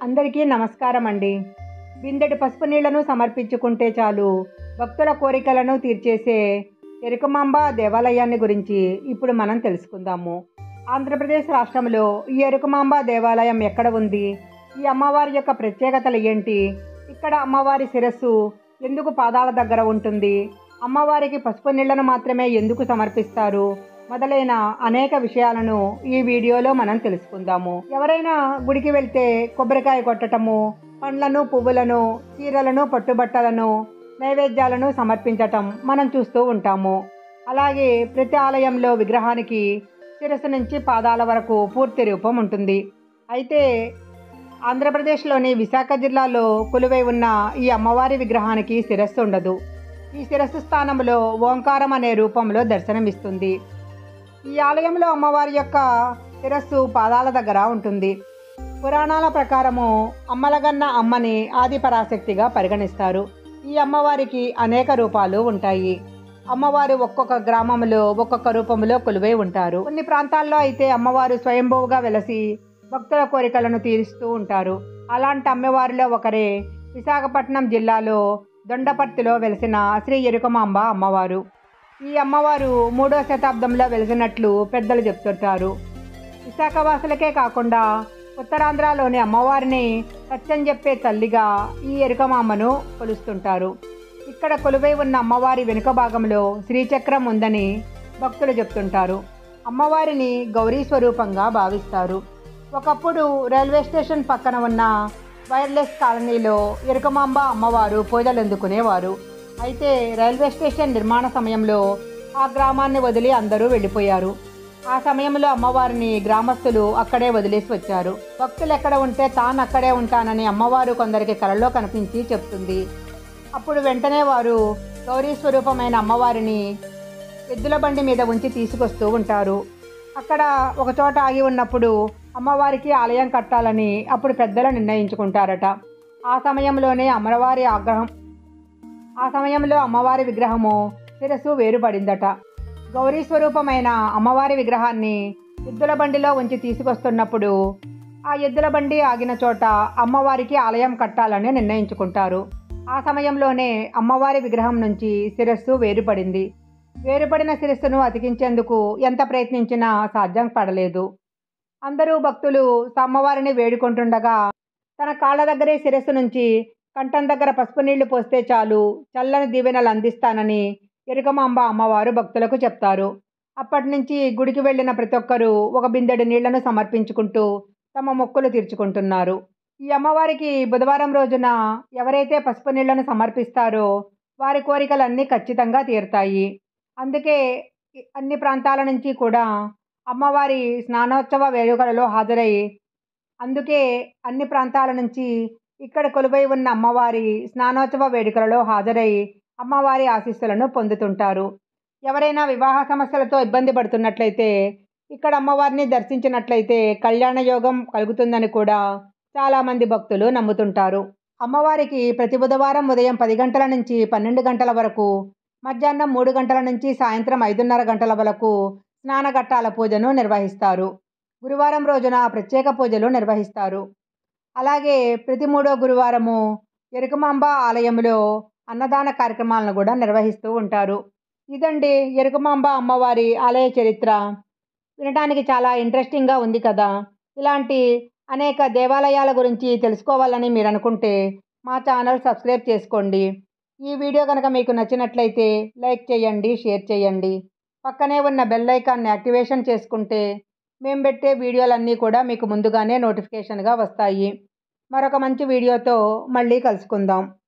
అందరికీ నమస్కారం అండి బిందెడు పసుపు నీళ్లను సమర్పించుకుంటే చాలు భక్తుల కోరికలను తీర్చేసే ఎరుకమాంబ దేవాలయాన్ని గురించి ఇప్పుడు మనం తెలుసుకుందాము ఆంధ్రప్రదేశ్ రాష్ట్రంలో ఈ ఎరుకమాంబ దేవాలయం ఎక్కడ ఉంది ఈ అమ్మవారి యొక్క ప్రత్యేకతలు ఏంటి ఇక్కడ అమ్మవారి శిరస్సు ఎందుకు పాదాల దగ్గర ఉంటుంది అమ్మవారికి పసుపు నీళ్లను మాత్రమే ఎందుకు సమర్పిస్తారు మొదలైన అనేక విషయాలను ఈ వీడియోలో మనం తెలుసుకుందాము ఎవరైనా గుడికి వెళ్తే కొబ్బరికాయ కొట్టటము పండ్లను పువ్వులను చీరలను పట్టుబట్టలను నైవేద్యాలను సమర్పించటం మనం చూస్తూ ఉంటాము అలాగే ప్రతి ఆలయంలో విగ్రహానికి శిరస్సు నుంచి పాదాల వరకు పూర్తి రూపం ఉంటుంది అయితే ఆంధ్రప్రదేశ్లోని విశాఖ జిల్లాలో కొలువై ఉన్న ఈ అమ్మవారి విగ్రహానికి శిరస్సు ఉండదు ఈ శిరస్సు స్థానంలో ఓంకారం అనే రూపంలో దర్శనమిస్తుంది ఈ ఆలయంలో అమ్మవారి యొక్క శిరస్సు పాదాల దగ్గర ఉంటుంది పురాణాల ప్రకారము అమ్మలగన్న అమ్మని ఆది పరాశక్తిగా పరిగణిస్తారు ఈ అమ్మవారికి అనేక రూపాలు ఉంటాయి అమ్మవారు ఒక్కొక్క గ్రామంలో ఒక్కొక్క రూపంలో కొలువై ఉంటారు కొన్ని ప్రాంతాల్లో అయితే అమ్మవారు స్వయంభూగా వెలసి భక్తుల కోరికలను తీరుస్తూ ఉంటారు అలాంటి అమ్మవారిలో ఒకరే విశాఖపట్నం జిల్లాలో దొండపర్తిలో వెలిసిన శ్రీ ఎరుకమాంబ అమ్మవారు ఈ అమ్మవారు మూడో శతాబ్దంలో వెలిసినట్లు పెద్దలు చెప్తుంటారు విశాఖవాసులకే కాకుండా ఉత్తరాంధ్రలోని అమ్మవారిని సత్యం చెప్పే తల్లిగా ఈ ఎరుకమాంబను కొలుస్తుంటారు ఇక్కడ కొలువై ఉన్న అమ్మవారి వెనుక భాగంలో శ్రీచక్రం ఉందని భక్తులు చెప్తుంటారు అమ్మవారిని గౌరీ స్వరూపంగా భావిస్తారు ఒకప్పుడు రైల్వే స్టేషన్ పక్కన ఉన్న వైర్లెస్ కాలనీలో ఎరుకమాంబ అమ్మవారు పూజలు అందుకునేవారు అయితే రైల్వే స్టేషన్ నిర్మాణ సమయంలో ఆ గ్రామాన్ని వదిలి అందరూ వెళ్ళిపోయారు ఆ సమయంలో అమ్మవారిని గ్రామస్తులు అక్కడే వదిలేసి వచ్చారు భక్తులు ఎక్కడ ఉంటే తాను అక్కడే ఉంటానని అమ్మవారు కొందరికి కలలో కనిపించి చెప్తుంది అప్పుడు వెంటనే వారు గౌరీ స్వరూపమైన అమ్మవారిని ఎద్దుల బండి మీద ఉంచి తీసుకొస్తూ ఉంటారు అక్కడ ఒక చోట ఆగి ఉన్నప్పుడు అమ్మవారికి ఆలయం కట్టాలని అప్పుడు పెద్దలు నిర్ణయించుకుంటారట ఆ సమయంలోనే అమ్మవారి ఆగ్రహం ఆ సమయంలో అమ్మవారి విగ్రహము శిరస్సు వేరుపడిందట గౌరీ స్వరూపమైన అమ్మవారి విగ్రహాన్ని ఎద్దుల బండిలో ఉంచి తీసుకొస్తున్నప్పుడు ఆ ఎద్దుల బండి ఆగిన చోట అమ్మవారికి ఆలయం కట్టాలని నిర్ణయించుకుంటారు ఆ సమయంలోనే అమ్మవారి విగ్రహం నుంచి శిరస్సు వేరుపడింది వేరుపడిన శిరస్సును అతికించేందుకు ఎంత ప్రయత్నించినా సాధ్యం పడలేదు అందరూ భక్తులు అమ్మవారిని వేడుకుంటుండగా తన కాళ్ళ దగ్గరే శిరస్సు నుంచి కంఠం దగ్గర పసుపు నీళ్లు పోస్తే చాలు చల్లని దీవెనలు అందిస్తానని ఎరుకమాంబ అమ్మవారు భక్తులకు చెప్తారు అప్పటి నుంచి గుడికి వెళ్ళిన ప్రతి ఒక్కరూ ఒక బిందెడు నీళ్లను సమర్పించుకుంటూ తమ మొక్కులు తీర్చుకుంటున్నారు ఈ అమ్మవారికి బుధవారం రోజున ఎవరైతే పసుపు నీళ్లను సమర్పిస్తారో వారి కోరికలన్నీ ఖచ్చితంగా తీరుతాయి అందుకే అన్ని ప్రాంతాల నుంచి కూడా అమ్మవారి స్నానోత్సవ వేడుకలలో హాజరై అందుకే అన్ని ప్రాంతాల నుంచి ఇక్కడ కొలువై ఉన్న అమ్మవారి స్నానోత్సవ వేడుకలలో హాజరై అమ్మవారి ఆశీస్సులను పొందుతుంటారు ఎవరైనా వివాహ సమస్యలతో ఇబ్బంది పడుతున్నట్లయితే ఇక్కడ అమ్మవారిని దర్శించినట్లయితే కళ్యాణ యోగం కలుగుతుందని కూడా చాలామంది భక్తులు నమ్ముతుంటారు అమ్మవారికి ప్రతి బుధవారం ఉదయం పది గంటల నుంచి పన్నెండు గంటల వరకు మధ్యాహ్నం మూడు గంటల నుంచి సాయంత్రం ఐదున్నర గంటల వరకు స్నానఘట్టాల పూజను నిర్వహిస్తారు గురువారం రోజున ప్రత్యేక పూజలు నిర్వహిస్తారు అలాగే ప్రతి మూడో గురువారము ఎరుకమాంబ ఆలయంలో అన్నదాన కార్యక్రమాలను కూడా నిర్వహిస్తూ ఉంటారు ఇదండి ఎరుకమాంబ అమ్మవారి ఆలయ చరిత్ర వినడానికి చాలా ఇంట్రెస్టింగ్గా ఉంది కదా ఇలాంటి అనేక దేవాలయాల గురించి తెలుసుకోవాలని మీరు అనుకుంటే మా ఛానల్ సబ్స్క్రైబ్ చేసుకోండి ఈ వీడియో కనుక మీకు నచ్చినట్లయితే లైక్ చేయండి షేర్ చేయండి పక్కనే ఉన్న బెల్ ఐకాన్ని యాక్టివేషన్ చేసుకుంటే మేము పెట్టే వీడియోలన్నీ కూడా మీకు ముందుగానే నోటిఫికేషన్గా వస్తాయి మరొక మంచి వీడియోతో మళ్ళీ కలుసుకుందాం